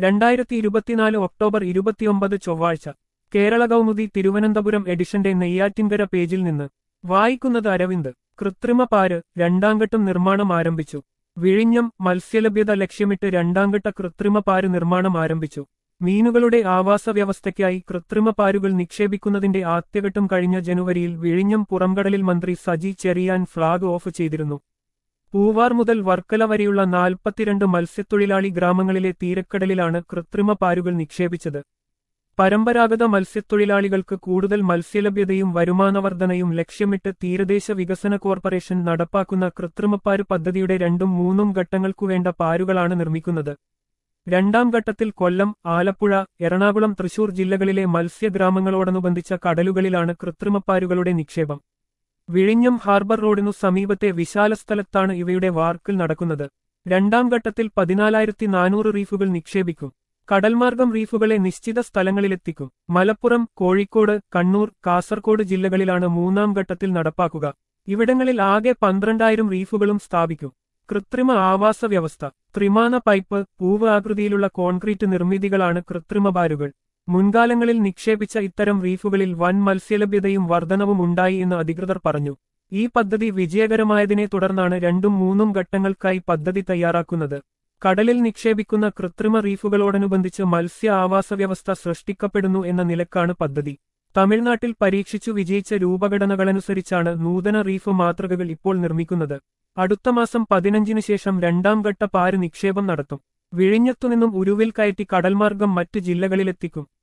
രണ്ടായിരത്തി ഇരുപത്തിനാല് ഒക്ടോബർ ഇരുപത്തിയൊമ്പത് ചൊവ്വാഴ്ച കേരള കൗമുദി തിരുവനന്തപുരം എഡിഷന്റെ നെയ്യാറ്റിൻകര പേജിൽ നിന്ന് വായിക്കുന്നത് അരവിന്ദ് കൃത്രിമ പാര് രണ്ടാംഘട്ടം നിർമ്മാണം ആരംഭിച്ചു വിഴിഞ്ഞം മത്സ്യലഭ്യത ലക്ഷ്യമിട്ട് രണ്ടാംഘട്ട കൃത്രിമ പാര് നിർമ്മാണം ആരംഭിച്ചു മീനുകളുടെ ആവാസ വ്യവസ്ഥയ്ക്കായി കൃത്രിമ പാരുകൾ നിക്ഷേപിക്കുന്നതിന്റെ ആദ്യഘട്ടം കഴിഞ്ഞ ജനുവരിയിൽ വിഴിഞ്ഞം പുറംകടലിൽ മന്ത്രി സജി ചെറിയാൻ ഫ്ളാഗ് ഓഫ് ചെയ്തിരുന്നു പൂവാർ മുതൽ വർക്കല വരെയുള്ള നാൽപ്പത്തിരണ്ട് മത്സ്യത്തൊഴിലാളി ഗ്രാമങ്ങളിലെ തീരക്കടലിലാണ് കൃത്രിമ പാരുകൾ നിക്ഷേപിച്ചത് പരമ്പരാഗത മത്സ്യത്തൊഴിലാളികൾക്ക് കൂടുതൽ മത്സ്യലഭ്യതയും വരുമാനവർധനയും ലക്ഷ്യമിട്ട് തീരദേശ വികസന കോർപ്പറേഷൻ നടപ്പാക്കുന്ന കൃത്രിമപ്പാര് പദ്ധതിയുടെ രണ്ടും മൂന്നും ഘട്ടങ്ങൾക്കുവേണ്ട പാരുകളാണ് നിർമ്മിക്കുന്നത് രണ്ടാം ഘട്ടത്തിൽ കൊല്ലം ആലപ്പുഴ എറണാകുളം തൃശൂർ ജില്ലകളിലെ മത്സ്യഗ്രാമങ്ങളോടനുബന്ധിച്ച കടലുകളിലാണ് കൃത്രിമപ്പാരുകളുടെ നിക്ഷേപം വിഴിഞ്ഞം ഹാർബർ റോഡിനു സമീപത്തെ വിശാല സ്ഥലത്താണ് ഇവയുടെ വാർക്കിൽ നടക്കുന്നത് രണ്ടാം ഘട്ടത്തിൽ പതിനാലായിരത്തി നാനൂറ് റീഫുകൾ നിക്ഷേപിക്കും കടൽമാർഗം റീഫുകളെ നിശ്ചിത സ്ഥലങ്ങളിലെത്തിക്കും മലപ്പുറം കോഴിക്കോട് കണ്ണൂർ കാസർകോട് ജില്ലകളിലാണ് മൂന്നാം ഘട്ടത്തിൽ നടപ്പാക്കുക ഇവിടങ്ങളിൽ ആകെ പന്ത്രണ്ടായിരം റീഫുകളും സ്ഥാപിക്കും കൃത്രിമ ആവാസ വ്യവസ്ഥ ത്രിമാന പൈപ്പ് പൂവ് ആകൃതിയിലുള്ള കോൺക്രീറ്റ് നിർമ്മിതികളാണ് കൃത്രിമ ബാരുകൾ മുൻകാലങ്ങളിൽ നിക്ഷേപിച്ച ഇത്തരം റീഫുകളിൽ വൻ മത്സ്യലഭ്യതയും വർധനവും ഉണ്ടായി എന്ന് അധികൃതർ പറഞ്ഞു ഈ പദ്ധതി വിജയകരമായതിനെ തുടർന്നാണ് രണ്ടും മൂന്നും ഘട്ടങ്ങൾക്കായി പദ്ധതി തയ്യാറാക്കുന്നത് കടലിൽ നിക്ഷേപിക്കുന്ന കൃത്രിമ റീഫുകളോടനുബന്ധിച്ച് മത്സ്യ ആവാസ വ്യവസ്ഥ സൃഷ്ടിക്കപ്പെടുന്നു എന്ന നിലക്കാണ് പദ്ധതി തമിഴ്നാട്ടിൽ പരീക്ഷിച്ചു വിജയിച്ച രൂപഘടനകളനുസരിച്ചാണ് നൂതന റീഫ് മാതൃകകൾ ഇപ്പോൾ നിർമ്മിക്കുന്നത് അടുത്ത മാസം പതിനഞ്ചിന് ശേഷം രണ്ടാം ഘട്ട പാര് നിക്ഷേപം നടത്തും വിഴിഞ്ഞത്തുനിന്നും ഉരുവിൽ കയറ്റി കടൽമാർഗം മറ്റ് ജില്ലകളിലെത്തിക്കും